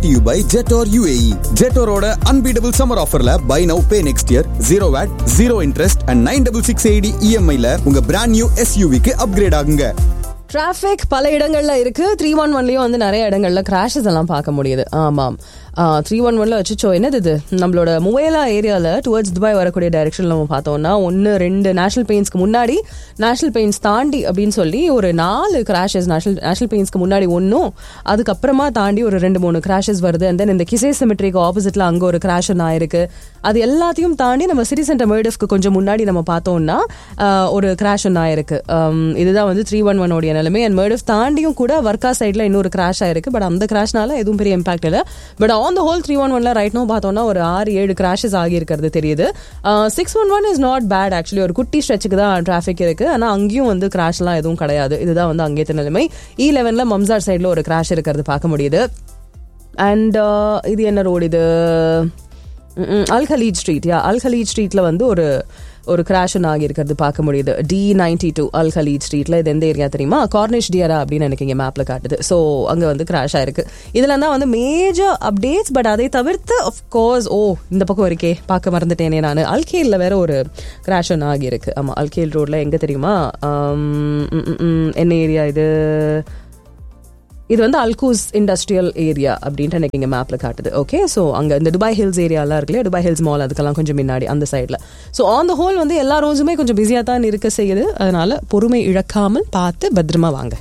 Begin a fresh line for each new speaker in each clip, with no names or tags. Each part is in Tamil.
brought to you by Jetor UAE. Jetoroட unbeatable summer offerல buy now pay next year zero VAT, zero interest and 9660 EMI ல உங்க brand new SUV க்கு upgrade ஆகுங்க.
டிராஃபிக் பல இடங்கள்ல இருக்கு த்ரீ ஒன் ஒன்லயும் வந்து நிறைய இடங்கள்ல கிராஷஸ் எல்லாம் பார்க்க முடியுது ஆமாம் த்ரீ ஒன் ஒன்ல வச்சுச்சோ என்னது இது நம்மளோட முவேலா ஏரியாவில் டுவர்ட்ஸ் துபாய் வரக்கூடிய டைரக்ஷன்ல நம்ம பார்த்தோம்னா ஒன்று ரெண்டு நேஷனல் பெயின்ஸ்க்கு முன்னாடி நேஷனல் பெயின்ஸ் தாண்டி அப்படின்னு சொல்லி ஒரு நாலு கிராஷஸ் நேஷனல் நேஷனல் பெயின்ஸ்க்கு முன்னாடி ஒன்றும் அதுக்கப்புறமா தாண்டி ஒரு ரெண்டு மூணு கிராஷஸ் வருது அண்ட் தென் இந்த கிசே சிமெட்ரிக்கு ஆப்போசிட்ல அங்கே ஒரு கிராஷ் ஒன்று ஆயிருக்கு அது எல்லாத்தையும் தாண்டி நம்ம சிட்டி சென்டர் மேர்டஃப்க்கு கொஞ்சம் முன்னாடி நம்ம பார்த்தோம்னா ஆஹ், ஒரு கிராஷ் ஒன்று ஆயிருக்கு Um, இதுதான் வந்து த்ரீ ஒன் ஒன்னோடைய நிலைமை அண்ட் மேர்டஃப் தாண்டியும் கூட வர்க்கா சைடில் இன்னொரு கிராஷ் ஆயிருக்கு பட் அந்த கிராஷ்னால எதுவும் பெரிய இம்பாக்ட் இல்லை but on the whole three one ஒன்ல ரைட் நோ பார்த்தோம்னா ஒரு ஆறு ஏழு கிராஷஸ் ஆகியிருக்கிறது தெரியுது six one one is not bad actually ஒரு குட்டி ஸ்ட்ரெச்சுக்கு தான் டிராஃபிக் இருக்கு ஆனால் அங்கேயும் வந்து கிராஷ்லாம் எதுவும் கிடையாது இதுதான் வந்து அங்கேத்த நிலைமை இ லெவனில் மம்சார் சைடில் ஒரு கிராஷ் இருக்கிறது பார்க்க முடியுது அண்ட் இது என்ன ரோடு இது அல் கலீஜ் ஸ்ட்ரீட் யா அல் கலீஜ் ஸ்ட்ரீட்ல வந்து ஒரு ஒரு கிராஷ் ஒன்று ஆகியிருக்கிறது பார்க்க முடியுது D ninety two Al Khaleej ஸ்ட்ரீட்ல இது எந்த ஏரியா தெரியுமா கார்னிஷ் டியரா அப்படின்னு எனக்கு இங்கே மேப்ல காட்டுது ஸோ அங்கே வந்து கிராஷ் ஆயிருக்கு இதுல தான் வந்து மேஜர் அப்டேட்ஸ் பட் அதை தவிர்த்து of course ஓ இந்த பக்கம் இருக்கே பார்க்க மறந்துட்டேனே நான் அல்கேலில் வேற ஒரு கிராஷ் ஒன்று ஆகியிருக்கு ஆமாம் அல்கேல் ரோட்ல எங்கே தெரியுமா ஆம், ம், ம், ம், என்ன ஏரியா இது இது வந்து அல்கூஸ் இண்டஸ்ட்ரியல் ஏரியா அப்படின்ட்டு எனக்கு இங்கே மேப்பில் காட்டுது ஓகே ஸோ அங்கே இந்த துபாய் ஹில்ஸ் ஏரியாலாம் இருக்கு இல்லையா துபாய் ஹில்ஸ் மால் அதுக்கெல்லாம் கொஞ்சம் முன்னாடி அந்த சைடில் ஸோ ஆன் த ஹோல் வந்து எல்லா ரோஸுமே கொஞ்சம் பிஸியாக தான் இருக்க செய்யுது அதனால பொறுமை இழக்காமல் பார்த்து பத்திரமா வாங்க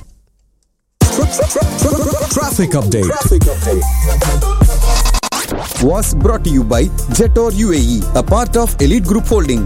Traffic update. Was brought to you by Jetor UAE, a part of Elite Group Holding.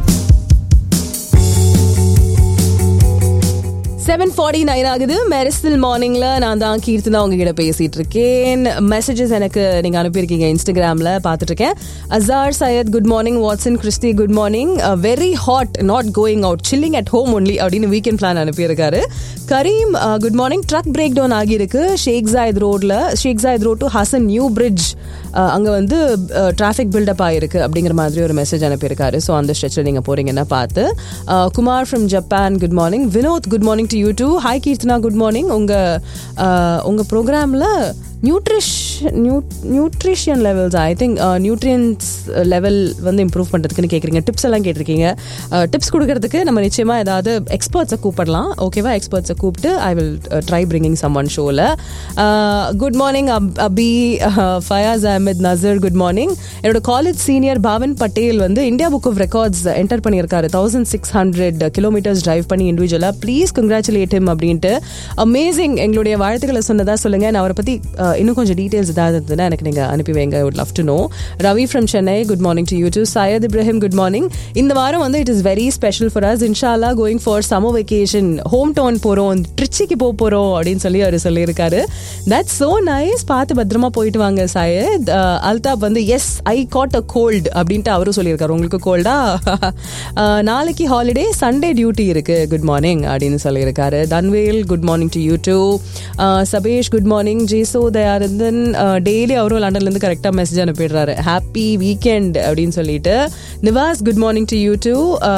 Seven forty nine ஆகுது மெரிசல் மார்னிங்ல நான் தான் கீர்த்தனா உங்ககிட்ட பேசிட்டு இருக்கேன் மெசேஜஸ் எனக்கு நீங்க அனுப்பியிருக்கீங்க இன்ஸ்டாகிராம்ல பார்த்துட்டு இருக்கேன் Azhar Syed good morning Watson Christie good morning very hot not going out chilling at home only அப்படின்னு வீக்கெண்ட் பிளான் அனுப்பியிருக்காரு Kareem good morning truck break down ஆகியிருக்கு ஷேக் ஜாயத் ரோட்ல Sheikh Zayed road to Hassan new bridge அங்கே வந்து டிராஃபிக் பில்டப் ஆயிருக்கு அப்படிங்கிற மாதிரி ஒரு மெசேஜ் அனுப்பியிருக்காரு ஸோ அந்த ஸ்ட்ரெச்சில் நீங்கள் போறீங்கன்னா பார்த்து அஹ், Kumar from Japan good morning Vinod good morning to you too hi Keerthana good morning உங்கள் உங்கள் ப்ரோக்ராமில் நியூட்ரிஷ் நியூ nutrition levels I think nutrients level வந்து இம்ப்ரூவ் பண்ணுறதுக்குன்னு கேட்குறீங்க டிப்ஸ் எல்லாம் கேட்டிருக்கீங்க டிப்ஸ் கொடுக்கறதுக்கு நம்ம நிச்சயமாக ஏதாவது எக்ஸ்பர்ட்ஸை கூப்பிடலாம் ஓகேவா எக்ஸ்பர்ட்ஸை கூப்பிட்டு I will try bringing some one ஷோவில் good morning Abhi Fayaz Ahmed Nazar good morning என்னோட காலேஜ் சீனியர் பாவன் பட்டேல் வந்து India book of records enter பண்ணியிருக்காரு thousand six hundred kilometres drive பண்ணி இண்டிவிஜுவலாக ப்ளீஸ் கங்க்ராச்சுலேட் him அப்படின்ட்டு அமேசிங் எங்களுடைய வாழ்த்துக்களை சொன்னதா சொல்லுங்க நான் அவரை பற்றி அஹ், இன்னும் கொஞ்சம் டீட்டெயில்ஸ் ஏதாவது இருந்ததுன்னா எனக்கு நீங்கள் அனுப்பி வைங்க would love to know Ravi from Chennai good morning to you too Syed Ibrahim good morning இந்த வாரம் வந்து it is very special for us இன்ஷால்லா going for summer vacation home town போகிறோம் ட்ரிச்சிக்கு போக போகிறோம் அப்படின்னு சொல்லி அவர் சொல்லியிருக்காரு தட்ஸ் so நைஸ் பார்த்து பத்திரமா போயிட்டு வாங்க சையத் அஹ், அல்தாப் வந்து yes I got a gold அப்படின்ட்டு அவரும் சொல்லியிருக்காரு உங்களுக்கு கோல்டா நாளைக்கு ஹாலிடே சண்டே டியூட்டி இருக்கு குட் மார்னிங் அப்படின்னு சொல்லியிருக்காரு Thanvel good morning to you too Sabesh good morning ஜேசோ தயாரந்தன் டெய்லி அவரும் லண்டன்லேருந்து கரெக்டாக மெசேஜ் அனுப்பிடுறாரு ஹாப்பி வீக்கெண்ட் அப்படின்னு சொல்லிட்டு Nivas good morning to you too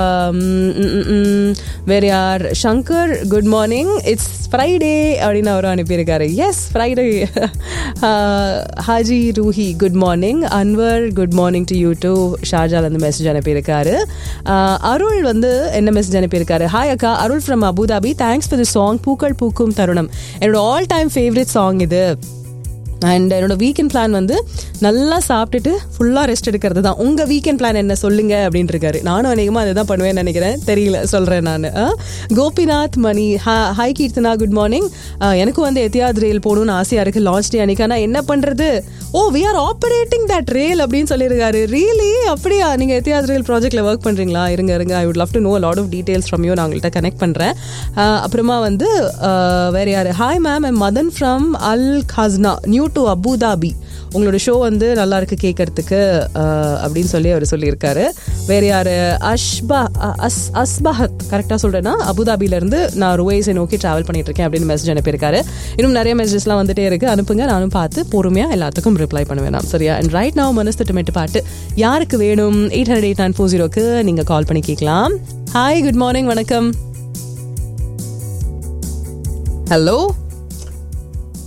வேற யார் Shankar good morning it's Friday அப்படின்னு அவரும் அனுப்பியிருக்காரு yes Friday Haji Roohi good morning Anwar good morning to you too ஷார்ஜாலேருந்து மெசேஜ் அனுப்பியிருக்காரு ஆஹ் அருள் வந்து என்ன மெசேஜ் அனுப்பியிருக்காரு ஹாய் அக்கா Arul from Abu Dhabi thanks for the song பூக்கள் பூக்கும் தருணம் என்னோட ஆல் டைம் ஃபேவரட் சாங் இது அண்ட் என்னோட வீக்கெண்ட் பிளான் வந்து நல்லா சாப்பிட்டுட்டு ஃபுல்லாக ரெஸ்ட் எடுக்கிறது தான் உங்கள் வீக்கெண்ட் பிளான் என்ன சொல்லுங்க அப்படின்னு இருக்காரு நானும் அநேகமாக அதை தான் பண்ணுவேன்னு நினைக்கிறேன் தெரியல சொல்கிறேன் நான் Gopinath Mani hi Keerthana good morning எனக்கும் வந்து எத்தியாத் ரயில் போகணும்னு ஆசையாக இருக்குது லான்ச் டே அன்னைக்கு ஆனால் என்ன பண்ணுறது oh we are operating that rail அப்படின்னு சொல்லியிருக்காரு ரியலி அப்படியா நீங்கள் எத்தியாத் ரயில் ப்ராஜெக்ட்டில் ஒர்க் பண்ணுறீங்களா இருங்க இருங்க I would love to know lot of details from you நான் உங்கள்கிட்ட கனெக்ட் பண்ணுறேன் அப்புறமா வந்து அஹ், வேற யார் hi ma'am M Madan from Al Khazna new to Abu Dhabi உங்களோட ஷோ வந்து நல்லா இருக்கு கேட்கறதுக்கு அஹ், அப்படின்னு சொல்லி அவர் சொல்லியிருக்காரு வேற யாரு அஷ்பா அ- அஸ் அஸ்பஹத் கரெக்டாக சொல்றேன்னா அபுதாபில இருந்து நான் ருவைஸை நோக்கி டிராவல் பண்ணிட்டு இருக்கேன் அப்படின்னு மெசேஜ் அனுப்பியிருக்காரு இன்னும் நிறைய மெசேஜஸ்லாம் வந்துட்டே இருக்கு அனுப்புங்க நானும் பார்த்து பொறுமையா எல்லாத்துக்கும் ரிப்ளை பண்ணுவேன் நான் சரியா அண்ட் ரைட் நான் மனசு திட்டமிட்டு பாட்டு யாருக்கு வேணும் eight hundred eight nine four ஜீரோக்கு நீங்க கால் பண்ணி கேட்கலாம் ஹாய் குட் மார்னிங் வணக்கம் ஹலோ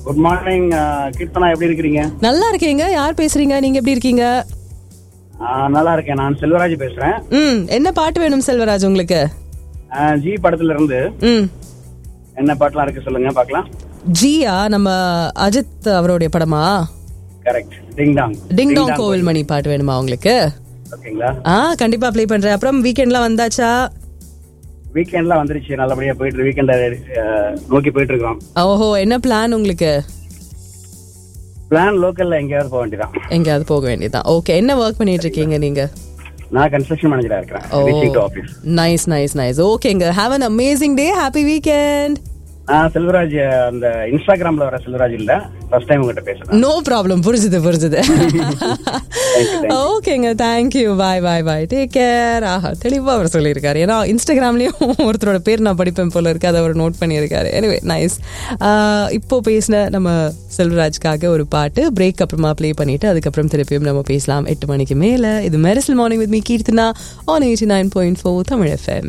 குட் மார்னிங் கீர்த்தனா எப்படி இருக்கிறீங்க
நல்லா இருக்கீங்க யார் பேசுறீங்க நீங்க எப்படி இருக்கீங்க
ஆ, நல்லா இருக்கேன் நான் செல்வராஜ் பேசுறேன்
ம் என்ன பாட்டு வேணும் செல்வராஜ் உங்களுக்கு
ஆ, ஜி படத்துல இருந்து
ம்
என்ன பாட்டுலாம் இருக்கு சொல்லுங்க பார்க்கலாம்
ஜியா நம்ம அஜித் அவருடைய படமா
correct ding dong
ding dong கோவில் மணி பாட்டு வேணுமா உங்களுக்கு
ஓகேங்களா
ஆ கண்டிப்பா ப்ளே பண்றேன் அப்புறம் வீக்கெண்ட்லாம் வந்தாச்சா
வீக்கெண்ட்லாம் வந்துருச்சு நல்லபடியா போயிட்டு வீக்கெண்ட நோக்கி போயிட்டு இருக்கோம்
ஓஹோ என்ன பிளான் உங்களுக்கு
பிளான் லோக்கல்ல எங்கேயாவது போக வேண்டியதான்
எங்கேயாவது போக வேண்டியதுதான் ஓகே என்ன ஒர்க் பண்ணிட்டு இருக்கீங்க நீங்க
நான் கன்ஸ்ட்ரக்ஷன் மேனேஜரா இருக்கிறேன்
oh
reaching to office
nice nice nice ஓகேங்க have an amazing day happy weekend
நான் செல்வராஜ் அந்த இன்ஸ்டாகிராம்ல வர செல்வராஜ் இல்ல ஃபர்ஸ்ட் டைம் உங்ககிட்ட பேசுறேன்
நோ ப்ராப்ளம் புரிஞ்சுது புரிஞ்சுது
you, thank
ஓகேங்க thank you bye bye bye take care ஆஹா தெளிவா அவர் சொல்லியிருக்காரு ஏன்னா இன்ஸ்டாகிராம்லயும் ஒருத்தரோட பேர் நான் படிப்பேன் போல இருக்கு அதை அவர் நோட் பண்ணியிருக்காரு எனிவே நைஸ் இப்போ பேசின நம்ம செல்வராஜ்காக ஒரு பாட்டு பிரேக் அப்புறமா ப்ளே பண்ணிட்டு அதுக்கப்புறம் திருப்பியும் நம்ம பேசலாம் எட்டு மணிக்கு மேல இது Mersal morning with me Keerthana on eighty nine point four Tamil FM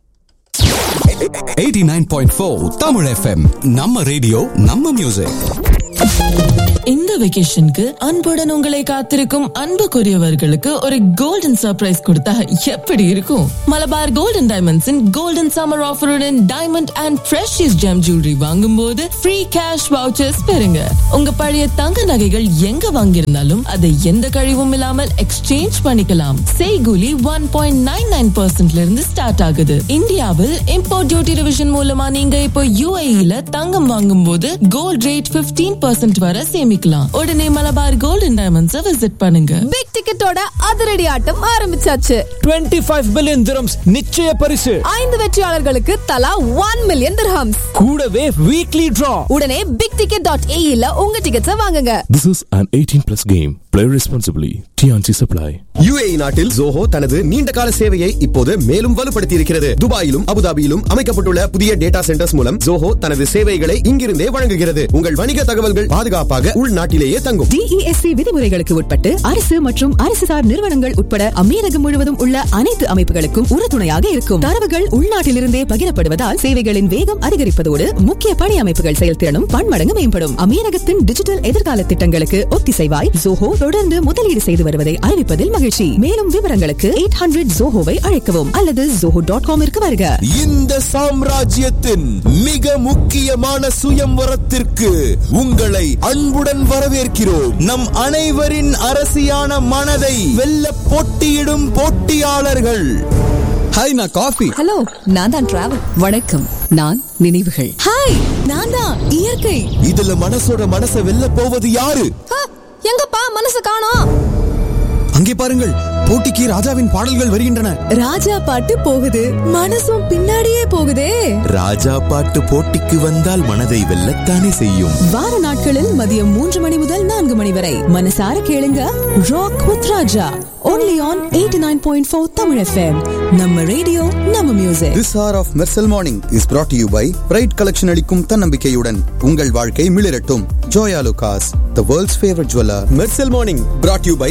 89.4 Tamil FM நம்ம ரேடியோ நம்ம மியூசிக்
இந்த வெகேஷனுக்கு அன்புடன் உங்களை காத்திருக்கும் அன்புக்குரியவர்களுக்கு ஒரு கோல்டன் சர்ப்ரைஸ் கொடுத்தா எப்படி இருக்கும் மலபார் கோல்டன் டைமண்ட்ஸின் கோல்டன் சம்மர் ஆஃபருடன் diamond and precious gem jewellery வாங்கும் போது ஃப்ரீ கேஷ் வவுச்சர்ஸ் பெறுங்க உங்க பழைய தங்க நகைகள் எங்க வாங்கியிருந்தாலும் அதை எந்த கழிவும் இல்லாமல் எக்ஸ்சேஞ்ச் பண்ணிக்கலாம் செய்கூலி ஒன் பாயிண்ட் நைன் நைன் பர்சன்ட்ல இருந்து ஸ்டார்ட் ஆகுது இந்தியாவில் இம்போர்ட் டியூட்டி டிவிஷன் மூலமா நீங்க இப்போ யூஏஇல தங்கம் வாங்கும் போது கோல்ட் ரேட் 15% பர்சன்ட் வரை சேமிக்கலாம் உடனே மலபார் கோல்டன் டைமண்ட்ஸை விசிட் பண்ணுங்க
பிக் டிக்கெட்டோட அதிரடி ஆட்டம் ஆரம்பிச்சாச்சு
25 பில்லியன் திரம்ஸ் நிச்சய பரிசு
ஐந்து வெற்றியாளர்களுக்கு தலா ஒன் மில்லியன் திர்ஹம்ஸ்
கூடவே வீக்லி டிரா
உடனே பிக் டிக்கெட் டாட் ஏஇல உங்க டிக்கெட்ஸை வாங்குங்க
This is an 18 plus game. Play responsibly. TNC Supply.
UAE நாட்டில் ஜோஹோ தனது நீண்ட கால சேவையை இப்போது மேலும் வலுப்படுத்தி இருக்கிறது துபாயிலும் அபுதாபியிலும் அமைக்கப்பட்டுள்ள புதிய டேட்டா சென்டர்ஸ் மூலம் ஜோஹோ தனது சேவைகளை இங்கிருந்தே வழங்குகிறது உங்கள் வணிக தகவல்கள் பாதுகாப்பாக உள்நாட்டிலேயே தங்கும்
டிஇஎஸ்சி விதிமுறைகளுக்கு உட்பட்டு அரசு மற்றும் அரசு சார் நிறுவனங்கள் உட்பட அமீரகம் முழுவதும் உள்ள அனைத்து அமைப்புகளுக்கும் உறுதுணையாக இருக்கும் தரவுகள் உள்நாட்டிலிருந்தே பகிரப்படுவதால் சேவைகளின் வேகம் அதிகரிப்பதோடு முக்கிய பணி அமைப்புகள் செயல்திறனும் பன்மடங்கு மேம்படும் அமீரகத்தின் டிஜிட்டல் எதிர்கால திட்டங்களுக்கு ஒத்திசைவாய் ஜோஹோ தொடர்ந்து முதலீடு செய்து வருவதை அறிவிப்பதில் மகிழ்ச்சி மேலும் விவரங்களுக்கு எயிட் ஹண்ட்ரட் ஜோஹோவை அழைக்கவும் அல்லது ஜோஹோ டாட் காமிற்கு வருக
இந்த சாம்ராஜ்யத்தின் மிக முக்கியமான சுயம்வரத்திற்கு உங்களை அன்புடன் வரவேற்கிறோம் நம் அனைவரின் அரசியான மனதை வெல்ல போட்டியிடும் போட்டியாளர்கள் ஹாய் நான் காஃபி
ஹலோ நான் தான் டிராவல் வணக்கம் நான் நினைவுகள் ஹாய் நான் தான் இயற்கை
இதுல மனசோட மனசை வெல்ல போவது யாரு
எங்கப்பா மனசு காணோம்
அங்கே பாருங்கள் போட்டிக்கு ராஜாவின் பாடல்கள் வருகின்றன
ராஜா பாட்டு போகுது மனசும் பின்னாடியே போகுதே
ராஜா பாட்டு போட்டிக்கு வந்தால் மனதை வெல்லத்தானே செய்யும்
வார நாட்களில் மதியம் மூன்று மணி முதல் நான்கு மணி வரை மனசார கேளுங்க rock with Raja only on eighty nine point four Tamil FM நம்ம ரேடியோ நம்ம music
This hour of Mersal Morning is brought to you by Pride Collection அளிக்கும் தன்னம்பிக்கையுடன் உங்கள் வாழ்க்கை மிளிரட்டும் Joyalukkas the world's favorite jeweler
Mersal morning brought you by